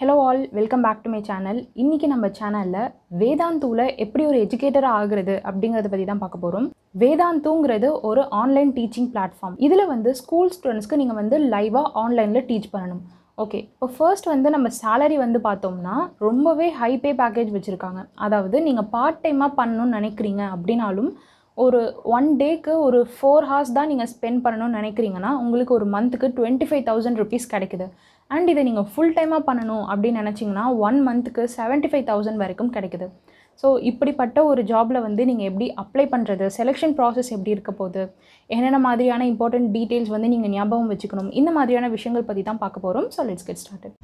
hello all welcome back to my channel இன்றைக்கி நம்ம சேனலில் வேதாந்தூவில் எப்படி ஒரு எஜுகேட்டராக ஆகுறது அப்படிங்கிறத பற்றி தான் பார்க்க போகிறோம் வேதாந்தூங்கிறது ஒரு ஆன்லைன் டீச்சிங் பிளாட்ஃபார்ம் இதில் வந்து ஸ்கூல் ஸ்டூடெண்ட்ஸ்க்கு நீங்கள் வந்து லைவாக ஆன்லைனில் டீச் பண்ணணும் ஓகே இப்போ ஃபர்ஸ்ட் வந்து நம்ம சேலரி வந்து பார்த்தோம்னா ரொம்பவே ஹை பே பேக்கேஜ் வச்சுருக்காங்க அதாவது நீங்கள் பார்ட் டைமாக பண்ணணும்னு நினைக்கிறீங்க அப்படின்னாலும் ஒரு ஒன் டேக்கு ஒரு ஃபோர் ஹார்ஸ் தான் நீங்கள் ஸ்பெண்ட் பண்ணணும்னு நினைக்கிறீங்கன்னா உங்களுக்கு ஒரு மந்த்துக்கு டுவெண்ட்டி ஃபைவ் தௌசண்ட் ருபீஸ் கிடைக்குது அண்ட் இதை நீங்கள் ஃபுல் டைமாக பண்ணணும் அப்படின்னு நினச்சிங்கன்னா ஒன் மந்த்துக்கு செவன்ட்டி ஃபைவ் தௌசண்ட் வரைக்கும் கிடைக்குது ஸோ இப்படிப்பட்ட ஒரு ஜாபில் வந்து நீங்கள் எப்படி அப்ளை பண்ணுறது செலெக்ஷன் ப்ராசஸ் எப்படி இருக்க போகுது என்னென்ன மாதிரியான இம்பார்ட்டன்ட் டீட்டெயில்ஸ் வந்து நீங்கள் ஞாபகம் வச்சுக்கணும் இந்த மாதிரியான விஷயங்கள் பற்றி தான் பார்க்க போகிறோம் so let's get started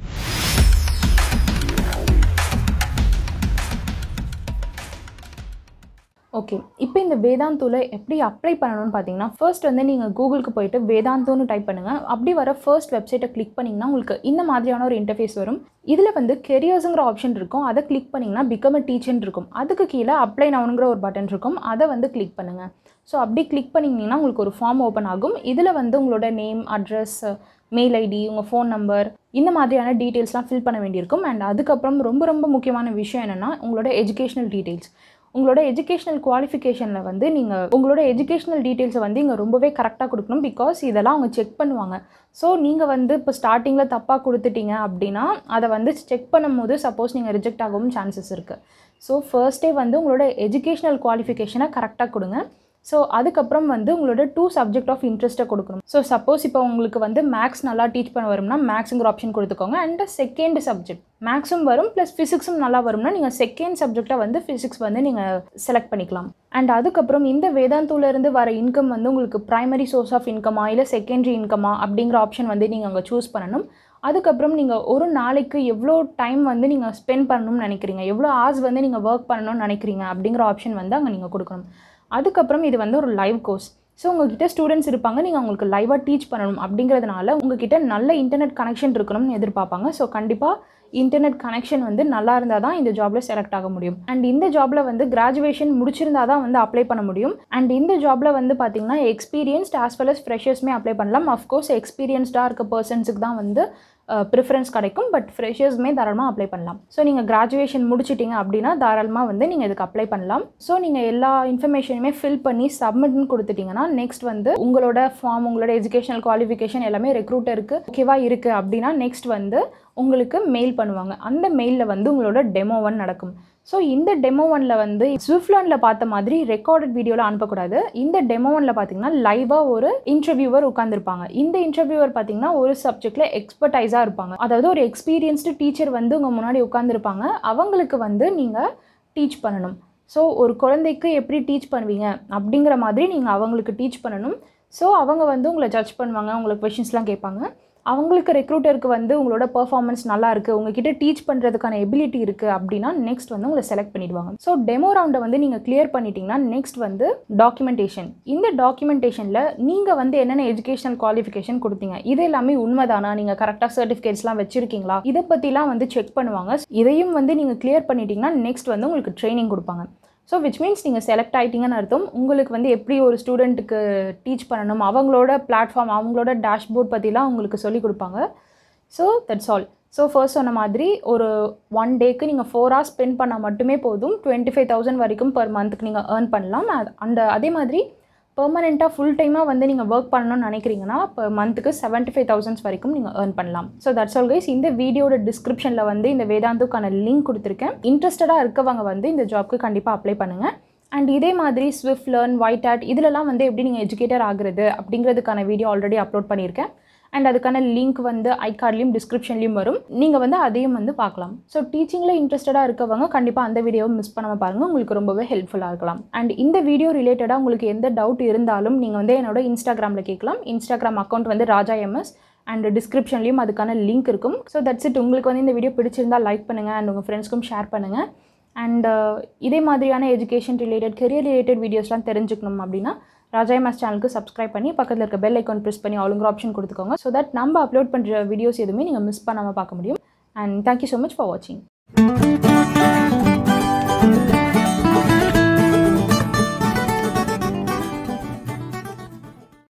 okay இப்போ இந்த வேதாந்தூவில் எப்படி அப்ளை பண்ணணும்னு பார்த்தீங்கன்னா ஃபர்ஸ்ட் வந்து நீங்கள் கூகுளுக்கு போயிட்டு வேதாந்தூன்னு டைப் பண்ணுங்கள் அப்படி வர ஃபர்ஸ்ட் வெப்சைட்டை கிளிக் பண்ணிங்கன்னா உங்களுக்கு இந்த மாதிரியான ஒரு இன்டர்ஃபேஸ் வரும் இதில் வந்து கெரியர்ஸுங்கிற ஆப்ஷன் இருக்கும் அதை கிளிக் பண்ணிங்கன்னா பிகம் அ டீச்சர்னு இருக்கும் அதுக்கு கீழே அப்ளை நவுனுங்கிற ஒரு பட்டன் இருக்கும் அதை வந்து கிளிக் பண்ணுங்கள் ஸோ அப்படி கிளிக் பண்ணிங்கன்னா உங்களுக்கு ஒரு ஃபார்ம் ஓப்பன் ஆகும் இதில் வந்து உங்களோட நேம் அட்ரஸ் மெயில் ஐடி உங்கள் ஃபோன் நம்பர் இந்த மாதிரியான டீட்டெயில்ஸ்லாம் ஃபில் பண்ண வேண்டியிருக்கும் அண்ட் அதுக்கப்புறம் ரொம்ப ரொம்ப முக்கியமான விஷயம் என்னென்னா உங்களோட எஜுகேஷனல் டீட்டெயில்ஸ் உங்களோட எஜுகேஷனல் குவாலிஃபிகேஷனில் வந்து நீங்கள் உங்களோட எஜுகேஷனல் டீட்டெயில்ஸை வந்து இங்கே ரொம்பவே கரெக்டாக கொடுக்கணும் பிகாஸ் இதெல்லாம் அவங்க செக் பண்ணுவாங்க ஸோ நீங்கள் வந்து இப்போ ஸ்டார்டிங்கில் தப்பாக கொடுத்துட்டீங்க அப்படின்னா அதை வந்து செக் பண்ணும்போது சப்போஸ் நீங்கள் ரிஜெக்ட் ஆகவும் சான்சஸ் இருக்குது ஸோ ஃபர்ஸ்டே வந்து உங்களோட எஜுகேஷனல் குவாலிஃபிகேஷனை கரெக்டாக கொடுங்க ஸோ அதுக்கப்புறம் வந்து உங்களோட டூ சப்ஜெக்ட் ஆஃப் இன்ட்ரெஸ்ட்டை கொடுக்கணும் ஸோ சப்போஸ் இப்போ உங்களுக்கு வந்து மேக்ஸ் நல்லா டீச் பண்ண வரும்னா மேக்ஸுங்கிற ஆப்ஷன் கொடுத்துக்கோங்க அண்ட் செகண்ட் சப்ஜெக்ட் மேக்ஸும் வரும் ப்ளஸ் ஃபிசிக்ஸும் நல்லா வரும்னா நீங்கள் செகண்ட் சப்ஜெக்டாக வந்து ஃபிசிக்ஸ் வந்து நீங்கள் செலக்ட் பண்ணிக்கலாம் அண்ட் அதுக்கப்புறம் இந்த வேதாந்தூலேருந்து வர இன்கம் வந்து உங்களுக்கு ப்ரைமரி சோர்ஸ் ஆஃப் இன்கமா இல்லை செகண்டரி இன்கமா அப்படிங்கிற ஆப்ஷன் வந்து நீங்கள் அங்கே சூஸ் பண்ணணும் அதுக்கப்புறம் நீங்கள் ஒரு நாளைக்கு எவ்வளோ டைம் வந்து நீங்கள் ஸ்பெண்ட் பண்ணணும்னு நினைக்கிறீங்க எவ்வளோ ஹார்ஸ் வந்து நீங்கள் ஒர்க் பண்ணணும்னு நினைக்கிறீங்க அப்படிங்கிற ஆப்ஷன் வந்து அங்கே நீங்கள் கொடுக்கணும் அதுக்கப்புறம் இது வந்து ஒரு லைவ் கோர்ஸ் ஸோ உங்ககிட்ட ஸ்டூடெண்ட்ஸ் இருப்பாங்க நீங்கள் அவங்களுக்கு லைவாக டீச் பண்ணணும் அப்படிங்கிறதுனால உங்ககிட்ட நல்ல இன்டர்நெட் கனெக்ஷன் இருக்கணும்னு எதிர்பார்ப்பாங்க ஸோ கண்டிப்பாக இன்டர்நெட் கனெக்ஷன் வந்து நல்லா இருந்தால் தான் இந்த ஜாபில் செலக்ட் ஆக முடியும் அண்ட் இந்த ஜாபில் வந்து கிராஜுவேஷன் முடிச்சிருந்தா தான் வந்து அப்ளை பண்ண முடியும் அண்ட் இந்த ஜாபில் வந்து பார்த்தீங்கன்னா எக்ஸ்பீரியன்ஸ்ட் ஆஸ் வெல் அஸ் ஃப்ரெஷர்ஸுமே அப்ளை பண்ணலாம் அஃப்கோர்ஸ் எக்ஸ்பீரியன்ஸ்டாக இருக்க பர்சன்ஸுக்கு தான் வந்து ப்ரிஃபரன்ஸ் கிடைக்கும் பட் ஃப்ரெஷர்ஸுமே தாராளமாக அப்ளை பண்ணலாம் ஸோ நீங்கள் கிராஜுவேஷன் முடிச்சிட்டிங்க அப்படின்னா தாராளமாக வந்து நீங்கள் இதுக்கு அப்ளை பண்ணலாம் ஸோ நீங்கள் எல்லா இன்ஃபர்மேஷனுமே ஃபில் பண்ணி சப்மிட்னு கொடுத்துட்டிங்கன்னா நெக்ஸ்ட் வந்து உங்களோட ஃபார்ம் உங்களோட எஜுகேஷனல் குவாலிஃபிகேஷன் எல்லாமே ரெக்ரூட்டருக்கு ஓகேவா இருக்குது அப்படின்னா நெக்ஸ்ட் வந்து உங்களுக்கு மெயில் பண்ணுவாங்க அந்த மெயிலில் வந்து உங்களோட டெமோ ஒன் நடக்கும் ஸோ இந்த டெமோ ஒனில் வந்து ஸ்விஃப்ட்லேண்டில் பார்த்த மாதிரி ரெக்கார்டட் வீடியோவில் அனுப்பக்கூடாது இந்த டெமோ ஒனில் பார்த்தீங்கன்னா லைவாக ஒரு இன்டர்வியூவர் உட்காந்துருப்பாங்க இந்த இன்டர்வியூவர் பார்த்தீங்கன்னா ஒரு சப்ஜெக்டில் எக்ஸ்பர்டைஸாக இருப்பாங்க அதாவது ஒரு எக்ஸ்பீரியன்ஸ்டு டீச்சர் வந்து உங்கள் முன்னாடி உட்காந்துருப்பாங்க அவங்களுக்கு வந்து நீங்கள் டீச் பண்ணணும் ஸோ ஒரு குழந்தைக்கு எப்படி டீச் பண்ணுவீங்க அப்படிங்கிற மாதிரி நீங்கள் அவங்களுக்கு டீச் பண்ணணும் ஸோ அவங்க வந்து உங்களை ஜட்ஜ் பண்ணுவாங்க உங்களுக்கு கொஷின்ஸ்லாம் கேட்பாங்க அவங்களுக்கு ரெக்ரூட்டருக்கு வந்து உங்களோட பர்ஃபார்மன்ஸ் நல்லா இருக்குது உங்ககிட்ட டீச் பண்ணுறதுக்கான எபிலிட்டி இருக்குது அப்படின்னா நெக்ஸ்ட் வந்து உங்களை செலக்ட் பண்ணிடுவாங்க ஸோ டெமோ ரவுண்டை வந்து நீங்கள் கிளியர் பண்ணிட்டீங்கன்னா நெக்ஸ்ட் வந்து டாக்குமெண்டேஷன் இந்த டாக்குமெண்டேஷனில் நீங்கள் வந்து என்னென்ன எஜுகேஷனல் குவாலிஃபிகேஷன் கொடுத்தீங்க இது எல்லாமே உண்மைதானா நீங்கள் கரெக்டாக சர்டிஃபிகேட்ஸ்லாம் வச்சுருக்கீங்களா இதை பற்றிலாம் வந்து செக் பண்ணுவாங்க இதையும் வந்து நீங்கள் கிளியர் பண்ணிட்டீங்கன்னா நெக்ஸ்ட் வந்து உங்களுக்கு ட்ரைனிங் கொடுப்பாங்க ஸோ விச் மீன்ஸ் நீங்கள் செலக்ட் ஆகிட்டீங்கன்னு அர்த்தம் உங்களுக்கு வந்து எப்படி ஒரு ஸ்டூடெண்ட்டுக்கு டீச் பண்ணணும் அவங்களோட பிளாட்ஃபார்ம் அவங்களோட டேஷ்போர்ட் பற்றிலாம் உங்களுக்கு சொல்லிக் கொடுப்பாங்க so that's all so first சொன்ன மாதிரி ஒரு ஒன் டேக்கு நீங்கள் ஃபோர் ஹவர்ஸ் ஸ்பெண்ட் பண்ணால் மட்டுமே போதும் டுவெண்ட்டி ஃபைவ் தௌசண்ட் வரைக்கும் பர் மந்த்துக்கு நீங்கள் ஏர்ன் பண்ணலாம் அந்த அதே மாதிரி பெர்மனெண்ட்டாக ஃபுல் டைமாக வந்து நீங்கள் ஒர்க் பண்ணணும்னு நினைக்கிறீங்கன்னா இப்போ மந்த்துக்கு செவன்ட்டி ஃபைவ் தௌசண்ட்ஸ் வரைக்கும் நீங்கள் ஏர்ன் பண்ணலாம் ஸோ தட்ஸ் ஆல் கைஸ் இந்த வீடியோட டிஸ்கிரிப்ஷனில் வந்து இந்த வேதாந்துக்கான லிங்க் கொடுத்துருக்கேன் இன்ட்ரெஸ்டடாக இருக்கவங்க வந்து இந்த ஜாப்க்கு கண்டிப்பாக அப்ளை பண்ணுங்கள் அண்ட் இதே மாதிரி ஸ்விஃப்ட் லேர்ன் ஒயிட் ஆட் இதிலலாம் வந்து எப்படி நீங்கள் எஜுகேட்டர் ஆகுறது அப்படிங்கிறதுக்கான வீடியோ ஆல்ரெடி அப்லோட் பண்ணியிருக்கேன் அண்ட் அதுக்கான லிங்க் வந்து ஐ கார்ட்லேயும் டிஸ்கிரிப்ஷன்லேயும் வரும் நீங்கள் வந்து அதையும் வந்து பார்க்கலாம் ஸோ டீச்சிங்கில் இன்ட்ரெஸ்டடாக இருக்கவங்க கண்டிப்பாக அந்த வீடியோவை மிஸ் பண்ணாமல் பாருங்கள் உங்களுக்கு ரொம்பவே ஹெல்ப்ஃபுல்லாக இருக்கலாம் அண்ட் இந்த வீடியோ ரிலேட்டடாக உங்களுக்கு எந்த டவுட் இருந்தாலும் நீங்கள் வந்து என்னோட இன்ஸ்டாகிராமில் கேட்கலாம் இன்ஸ்டாகிராம் அக்கௌண்ட் வந்து ராஜா எம்எஸ் அண்ட் டிஸ்கிரிப்ஷன்லேயும் அதுக்கான லிங்க் இருக்கும் ஸோ தட்ஸ் இட் உங்களுக்கு வந்து இந்த வீடியோ பிடிச்சிருந்தால் லைக் பண்ணுங்கள் அண்ட் உங்கள் ஃப்ரெண்ட்ஸ்க்கும் ஷேர் பண்ணுங்கள் அண்ட் இதே மாதிரியான எஜுகேஷன் ரிலேட்டட் கெரியர் ரிலேட்டட் வீடியோஸ்லாம் தெரிஞ்சுக்கணும் அப்படின்னா ராஜா எம்எஸ் சேனலுக்கு சப்ஸ்கிரைப் பண்ணி பக்கத்தில் இருக்க பெல் ஐக்கான் ப்ரெஸ் பண்ணி ஆளுங்கிற ஆப்ஷன் கொடுத்துக்கோங்க ஸோ தட் நம்ம அப்லோட் பண்ணுற வீடியோஸ் எதுவுமே நீங்கள் மிஸ் பண்ணாமல் பார்க்க முடியும் and thank you so much for வாட்சிங்